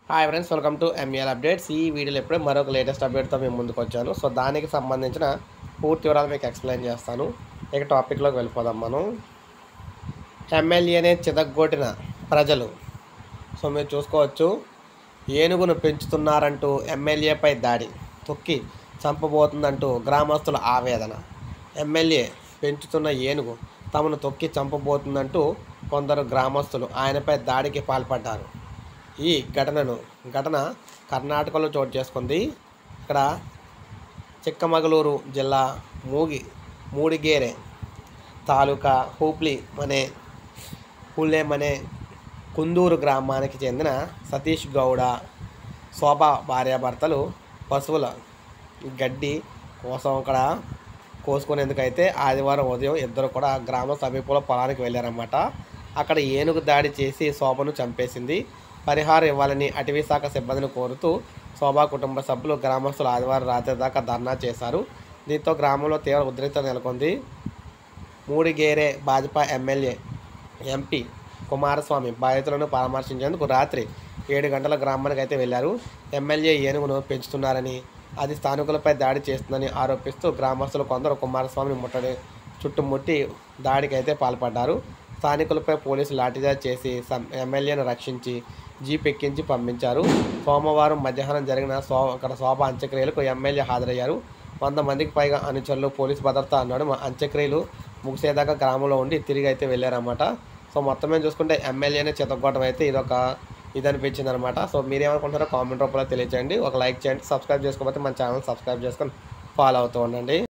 hi friends welcome to ML updates ఈ వీడియోలో ఎప్పుడే మరొక లేటెస్ట్ అప్డేట్తో మేము ముందుకు వచ్చాను సో దానికి సంబంధించిన పూర్తి వివరాలు మీకు ఎక్స్ప్లెయిన్ చేస్తాను ఇక టాపిక్లోకి వెళ్ళిపోదాం మనం ఎమ్మెల్యేనే చితగ్గొట్టిన ప్రజలు సో మీరు చూసుకోవచ్చు ఏనుగును పెంచుతున్నారంటూ ఎమ్మెల్యేపై దాడి తొక్కి చంపబోతుందంటూ గ్రామస్తుల ఆవేదన ఎమ్మెల్యే పెంచుతున్న ఏనుగు తమను తొక్కి చంపబోతుందంటూ కొందరు గ్రామస్తులు ఆయనపై దాడికి పాల్పడ్డారు ఈ ఘటనను ఘటన కర్ణాటకలో చోటు చేసుకుంది ఇక్కడ చిక్కమగళూరు జిల్లా మూగి మూడిగేరే తాలూకా హూప్లీ మనే పుల్లెమనే కుందూరు గ్రామానికి చెందిన సతీష్ గౌడ శోభ భార్యాభర్తలు పశువుల గడ్డి కోసం అక్కడ కోసుకునేందుకైతే ఆదివారం ఉదయం ఇద్దరు కూడా గ్రామ సమీపంలో పొలానికి వెళ్ళారన్నమాట అక్కడ ఏనుగు దాడి చేసి శోభను చంపేసింది పరిహారం ఇవ్వాలని అటవీ శాఖ సిబ్బందిని కోరుతూ శోభా కుటుంబ సభ్యులు గ్రామస్తులు ఆదివారం రాత్రి దాకా ధర్నా చేశారు దీంతో గ్రామంలో తీవ్ర ఉద్రిక్తత నెలకొంది మూడిగేరే భాజపా ఎమ్మెల్యే ఎంపీ కుమారస్వామి బాధితులను పరామర్శించేందుకు రాత్రి ఏడు గంటల గ్రామానికి అయితే వెళ్ళారు ఎమ్మెల్యే ఏనుగును పెంచుతున్నారని అది స్థానికులపై దాడి చేస్తుందని ఆరోపిస్తూ గ్రామస్తులు కొందరు కుమారస్వామిని ముట్టడి చుట్టుముట్టి దాడికి అయితే పాల్పడ్డారు స్థానికులపై పోలీసులు లాఠీచార్జ్ చేసి సం- ఎమ్మెల్యేను రక్షించి జీప్ ఎక్కించి పంపించారు సోమవారం మధ్యాహ్నం జరిగిన సో అక్కడ శోభ అంత్యక్రియలకు ఎమ్మెల్యే హాజరయ్యారు వంద మందికి పైగా అనుచరులు పోలీసు భద్రత అన్నాడు మా అంత్యక్రియలు ముగిసేదాకా గ్రామంలో ఉండి తిరిగి అయితే వెళ్ళారన్నమాట సో మొత్తం మీద చూసుకుంటే ఎమ్మెల్యేనే చితగొట్టడం అయితే ఇదొక ఇది అనిపించింది అనమాట సో మీరేమనుకుంటారో కామెంట్ రూపంలో తెలియచేయండి ఒక లైక్ చేయండి సబ్స్క్రైబ్ చేసుకోకపోతే మన ఛానల్ సబ్స్క్రైబ్ చేసుకొని ఫాలో అవుతూ ఉండండి